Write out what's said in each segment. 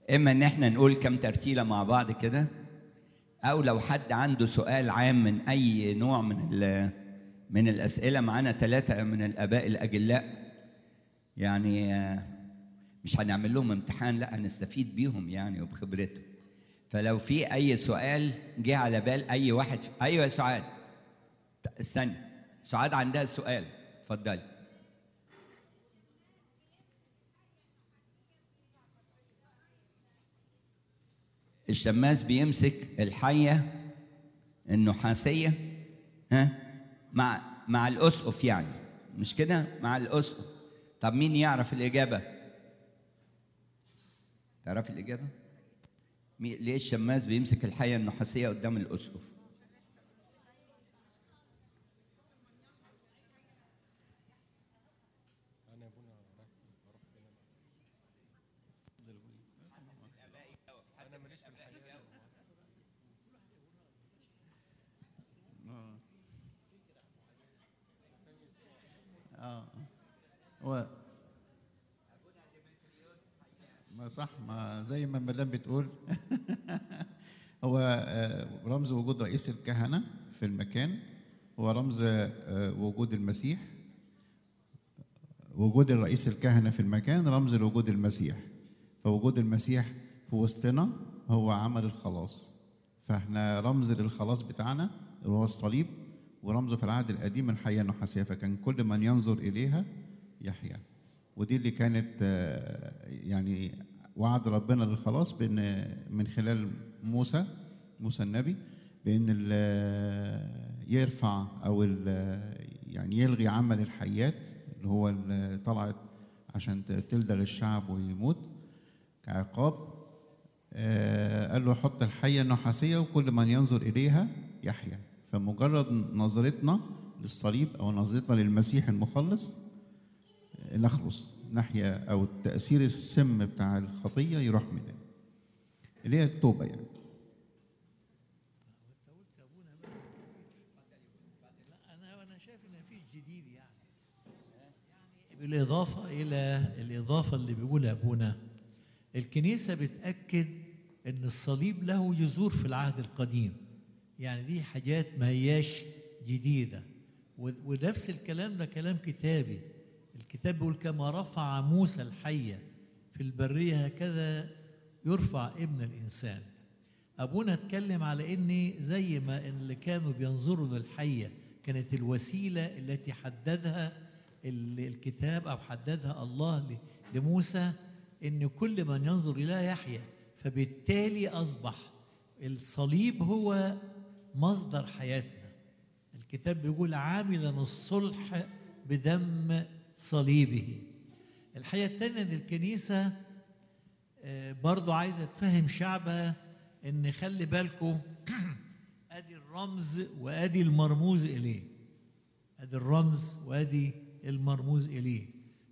اما ان احنا نقول كم ترتيله مع بعض كده او لو حد عنده سؤال عام من اي نوع من ال- من الاسئله معانا ثلاثه من الاباء الاجلاء يعني آه، مش هنعمل لهم امتحان لا هنستفيد بيهم يعني وبخبرتهم فلو في اي سؤال جه على بال اي واحد ايوه يا سعاد ت- استنى سعاد عندها سؤال اتفضلي الشماس بيمسك الحيه النحاسيه ها مع مع الاسقف يعني مش كده مع الاسقف طب مين يعرف الاجابه تعرف الاجابه مي- ليه الشماس بيمسك الحيه النحاسيه قدام الاسقف اه هو ما صح ما زي ما المدام بتقول هو آه، رمز وجود رئيس الكهنة في المكان هو رمز آه، وجود المسيح وجود الرئيس الكهنة في المكان رمز لوجود المسيح فوجود المسيح في وسطنا هو عمل الخلاص فاحنا رمز للخلاص بتاعنا اللي هو الصليب ورمزه في العهد القديم الحياة النحاسية فكان كل من ينظر إليها يحيا ودي اللي كانت آه، يعني وعد ربنا للخلاص بان من خلال موسى موسى النبي بان ال- يرفع او ال- يعني يلغي عمل الحيات اللي هو اللي طلعت عشان ت- تلدغ الشعب ويموت كعقاب آه، قال له حط الحية النحاسية وكل من ينظر إليها يحيا فمجرد نظرتنا للصليب أو نظرتنا للمسيح المخلص آه، نخلص نحيا أو تأثير السم بتاع الخطية يروح مننا اللي هي التوبة يعني انا انا شايف ان مفيش جديد يعني يعني بالاضافه الى الاضافه اللي بيقولها ابونا الكنيسه بتاكد ان الصليب له جذور في العهد القديم يعني دي حاجات ما هياش جديده و- ونفس الكلام ده كلام كتابي الكتاب بيقول كما رفع موسى الحيه في البريه هكذا يرفع ابن الانسان ابونا اتكلم على ان زي ما اللي كانوا بينظروا للحيه كانت الوسيله التي حددها ال- الكتاب او حددها الله ل- لموسى ان كل من ينظر اليها يحيا فبالتالي اصبح الصليب هو مصدر حياتنا الكتاب بيقول عاملا الصلح بدم صليبه الحقيقه الثانيه ان الكنيسه آه، برضو عايزه تفهم شعبها ان خلي بالكم ادي الرمز وادي المرموز اليه ادي الرمز وادي المرموز اليه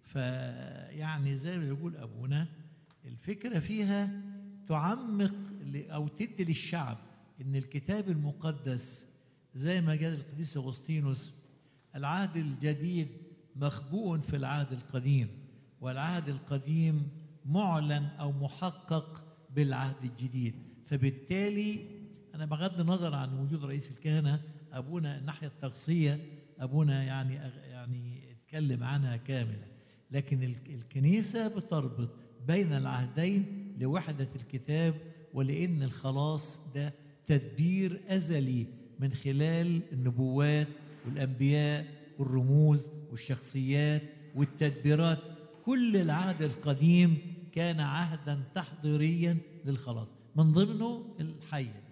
فيعني زي ما يقول ابونا الفكره فيها تعمق ل- او تدي للشعب ان الكتاب المقدس زي ما قال القديس اغسطينوس العهد الجديد مخبوء في العهد القديم والعهد القديم معلن او محقق بالعهد الجديد فبالتالي انا بغض النظر عن وجود رئيس الكهنه ابونا الناحيه التقصيه ابونا يعني يعني اتكلم عنها كامله لكن ال- الكنيسه بتربط بين العهدين لوحده الكتاب ولان الخلاص ده تدبير ازلي من خلال النبوات والانبياء والرموز والشخصيات والتدبيرات كل العهد القديم كان عهدا تحضيريا للخلاص من ضمنه الحيه دي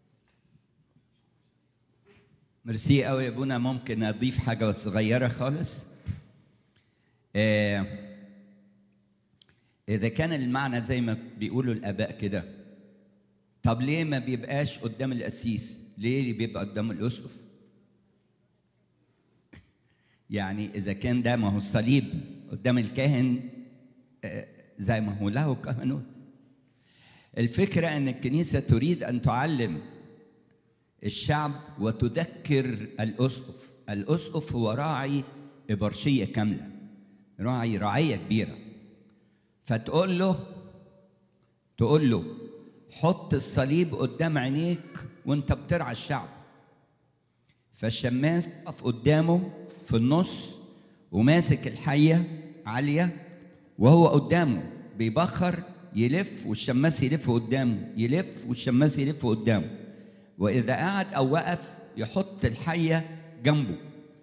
ميرسي قوي يا ابونا ممكن اضيف حاجه صغيره خالص آه، اذا كان المعنى زي ما بيقولوا الاباء كده طب ليه ما بيبقاش قدام القسيس ليه بيبقى قدام الاسقف يعني اذا كان ده ما هو الصليب قدام الكاهن آه، زي ما هو له كهنوت الفكره ان الكنيسه تريد ان تعلم الشعب وتذكر الاسقف الاسقف هو راعي ابرشيه كامله راعي رعيه كبيره فتقول له تقول له حط الصليب قدام عينيك وانت بترعى الشعب فالشماس يقف قدامه في النص وماسك الحية عالية وهو قدامه بيبخر يلف والشماس يلف قدامه يلف والشماس يلف قدامه وإذا قعد أو وقف يحط الحية جنبه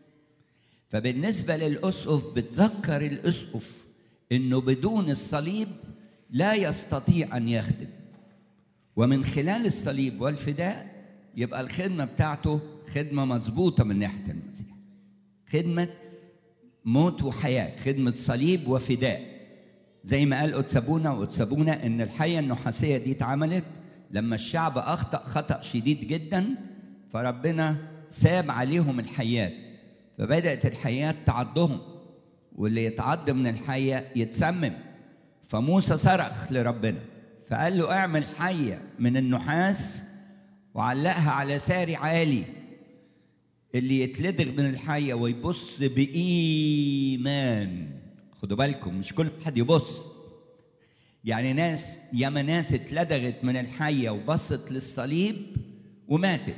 فبالنسبة للأسقف بتذكر الأسقف إنه بدون الصليب لا يستطيع أن يخدم ومن خلال الصليب والفداء يبقى الخدمة بتاعته خدمة مظبوطة من ناحية المسيح خدمة موت وحياة خدمة صليب وفداء زي ما قال أتسابونا وأتسابونا إن الحية النحاسية دي اتعملت لما الشعب أخطأ خطأ شديد جدا فربنا ساب عليهم الحيات فبدأت الحيات تعضهم واللي يتعض من الحية يتسمم فموسى صرخ لربنا فقال له اعمل حية من النحاس وعلقها على ساري عالي اللي يتلدغ من الحية ويبص بإيمان خدوا بالكم مش كل حد يبص يعني ناس ياما ناس اتلدغت من الحية وبصت للصليب وماتت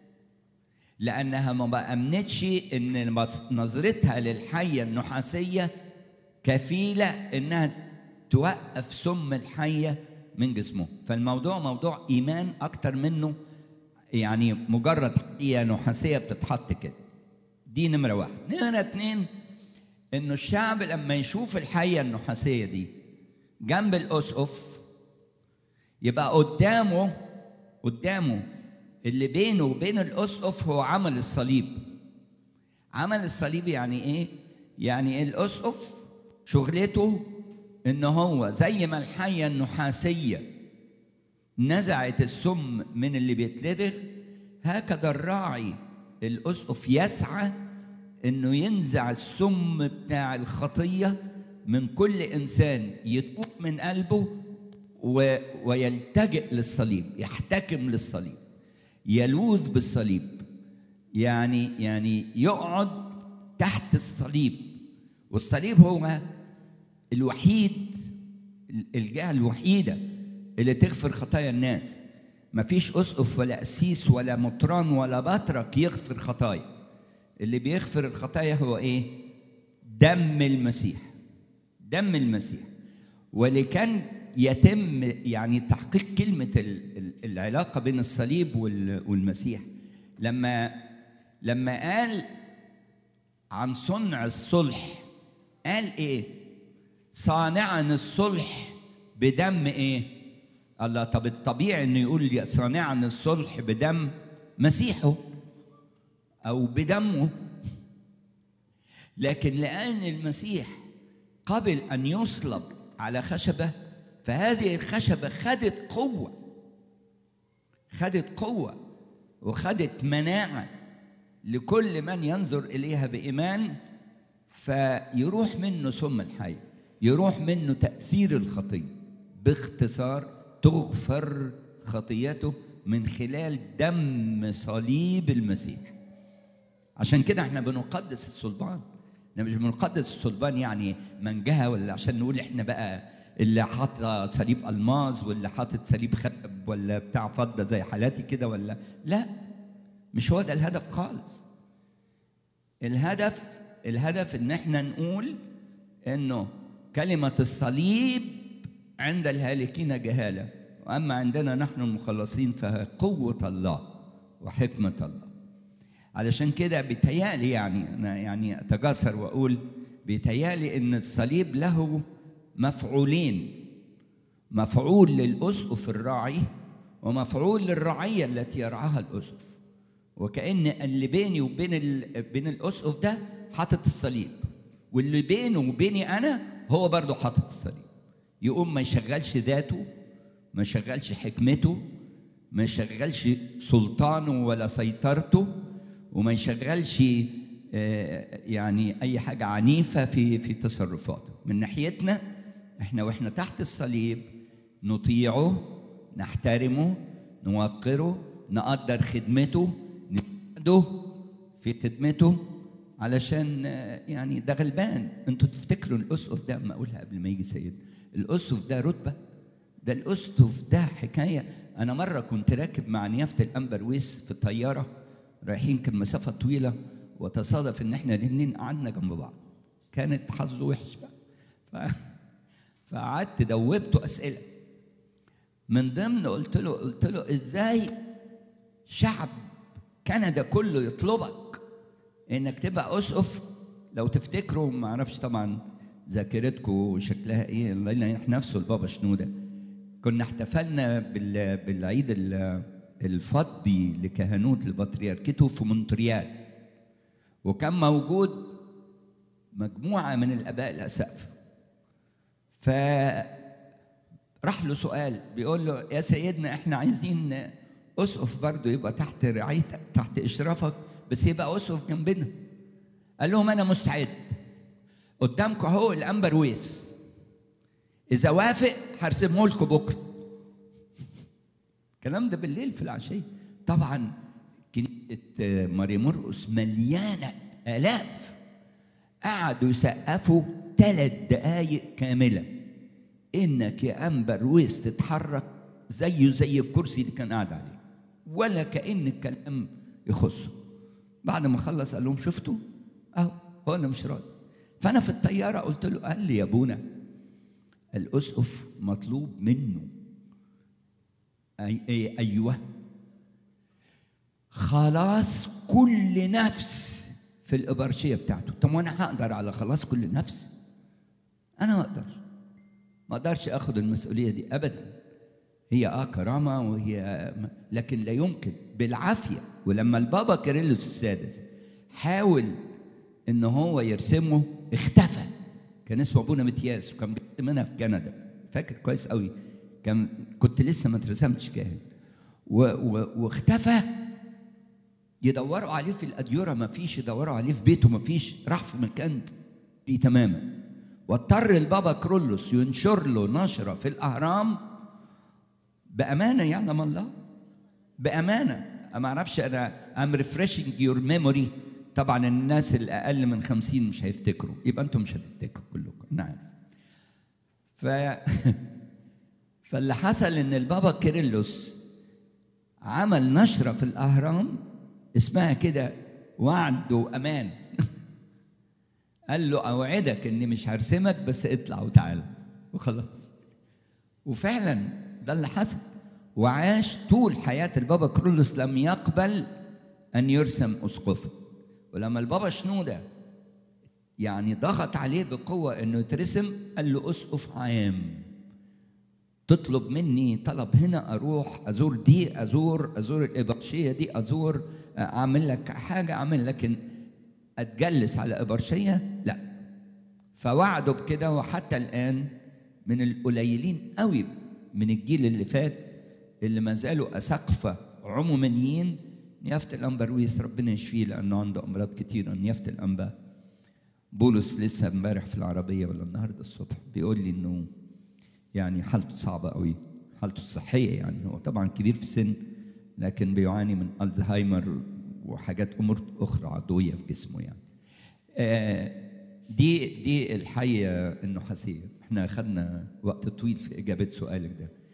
لأنها ما بأمنتش إن نظرتها للحية النحاسية كفيلة إنها توقف سم الحية من جسمه فالموضوع موضوع إيمان أكتر منه يعني مجرد حية نحاسية بتتحط كده دي نمرة واحد نمرة اتنين إنه الشعب لما يشوف الحية النحاسية دي جنب الأسقف يبقى قدامه قدامه اللي بينه وبين الأسقف هو عمل الصليب عمل الصليب يعني إيه؟ يعني الأسقف شغلته إن هو زي ما الحية النحاسية نزعت السم من اللي بيتلدغ هكذا الراعي الأسقف يسعى إنه ينزع السم بتاع الخطية من كل إنسان يتوب من قلبه و... ويلتجئ للصليب يحتكم للصليب يلوذ بالصليب يعني يعني يقعد تحت الصليب والصليب هو الوحيد الجهة الوحيدة اللي تغفر خطايا الناس مفيش أسقف ولا قسيس ولا مطران ولا بطرك يغفر خطايا اللي بيغفر الخطايا هو ايه دم المسيح دم المسيح واللي كان يتم يعني تحقيق كلمة العلاقة بين الصليب والمسيح لما لما قال عن صنع الصلح قال ايه صانعا الصلح بدم ايه الله طب الطبيعي انه يقول صانعا الصلح بدم مسيحه او بدمه لكن لان المسيح قبل ان يصلب على خشبه فهذه الخشبه خدت قوه خدت قوه وخدت مناعه لكل من ينظر اليها بايمان فيروح منه سم الحي يروح منه تاثير الخطيه باختصار تغفر خطيته من خلال دم صليب المسيح عشان كده احنا بنقدس الصلبان احنا مش بنقدس الصلبان يعني منجهه ولا عشان نقول احنا بقى اللي حاطط صليب الماظ واللي حاطط صليب خشب ولا بتاع فضه زي حالاتي كده ولا لا مش هو ده الهدف خالص الهدف الهدف ان احنا نقول انه كلمه الصليب عند الهالكين جهاله واما عندنا نحن المخلصين فهي قوه الله وحكمه الله علشان كده بيتهيألي يعني انا يعني اتجاسر واقول بيتهيألي ان الصليب له مفعولين مفعول للاسقف الراعي ومفعول للرعيه التي يرعاها الاسقف وكأن اللي بيني وبين ال... بين الاسقف ده حاطط الصليب واللي بينه وبيني انا هو برضه حاطط الصليب يقوم ما يشغلش ذاته ما يشغلش حكمته ما يشغلش سلطانه ولا سيطرته وما يشغلش يعني اي حاجه عنيفه في في تصرفاته من ناحيتنا احنا واحنا تحت الصليب نطيعه نحترمه نوقره نقدر خدمته نساعده في خدمته علشان يعني ده غلبان انتوا تفتكروا الاسقف ده ما اقولها قبل ما يجي سيد الاسقف ده رتبه ده الاسقف ده حكايه انا مره كنت راكب مع نيافه الامبرويس في الطياره رايحين كان مسافه طويله وتصادف ان احنا الاثنين قعدنا جنب بعض كانت حظه وحش بقى ف... فقعدت دوبته اسئله من ضمن قلت له قلت له ازاي شعب كندا كله يطلبك انك تبقى اسقف لو تفتكروا ما اعرفش طبعا ذاكرتكم شكلها ايه الله يريح نفسه البابا شنوده كنا احتفلنا بال- بالعيد ال- الفضي لكهنوت البطريركيته في مونتريال وكان موجود مجموعه من الاباء الاسقف ف راح له سؤال بيقول له يا سيدنا احنا عايزين اسقف برضه يبقى تحت رعايتك تحت اشرافك بس يبقى اسقف جنبنا قال لهم انا مستعد قدامكم اهو الانبر ويس اذا وافق هرسمه لكم بكره الكلام ده بالليل في العشيه طبعا كنيسه ماري مرقس مليانه الاف قعدوا يسقفوا ثلاث دقايق كامله انك يا انبر ويس تتحرك زيه زي الكرسي اللي كان قاعد عليه ولا كان الكلام يخصه بعد ما خلص قال لهم شفتوا اهو هو انا مش راضي فانا في الطياره قلت له قال لي يا ابونا الاسقف مطلوب منه أي أي ايوه خلاص كل نفس في الابرشيه بتاعته طب وانا هقدر على خلاص كل نفس انا ما اقدرش ما اقدرش اخد المسؤوليه دي ابدا هي اه كرامه وهي لكن لا يمكن بالعافيه ولما البابا كيرلس السادس حاول ان هو يرسمه اختفى كان اسمه ابونا متياس وكان بيخدم هنا في كندا فاكر كويس قوي كان كنت لسه ما اترسمتش كاهن و- و- واختفى يدوروا عليه في الاديره ما فيش يدوروا عليه في بيته ما فيش راح في مكان دي تماما واضطر البابا كرولوس ينشر له نشره في الاهرام بامانه يعلم الله بامانه ما اعرفش انا ام ريفريشنج يور ميموري طبعا الناس اللي اقل من خمسين مش هيفتكروا يبقى انتم مش هتفتكروا كلكم نعم ف فاللي حصل ان البابا كيرلس عمل نشره في الاهرام اسمها كده وعد وامان قال له اوعدك اني مش هرسمك بس اطلع وتعالى وخلاص وفعلا ده اللي حصل وعاش طول حياة البابا كرولوس لم يقبل أن يرسم أسقفا ولما البابا شنودة يعني ضغط عليه بقوة أنه يترسم قال له أسقف عام تطلب مني طلب هنا أروح أزور دي أزور أزور الإبرشية دي أزور أعمل لك حاجة أعمل لكن أتجلس على إبرشية لا فوعدوا بكده وحتى الآن من القليلين قوي من الجيل اللي فات اللي ما زالوا أساقفة عمومانيين نيافة الأنبرويس ربنا يشفيه لأنه عنده أمراض كتيرة نيافة الأنبا بولس لسه امبارح في العربية ولا النهاردة الصبح بيقول لي إنه يعني حالته صعبة قوي حالته الصحية يعني هو طبعا كبير في السن لكن بيعاني من الزهايمر وحاجات أمور أخرى عضوية في جسمه يعني آه دي دي الحية النحاسية احنا أخذنا وقت طويل في إجابة سؤالك ده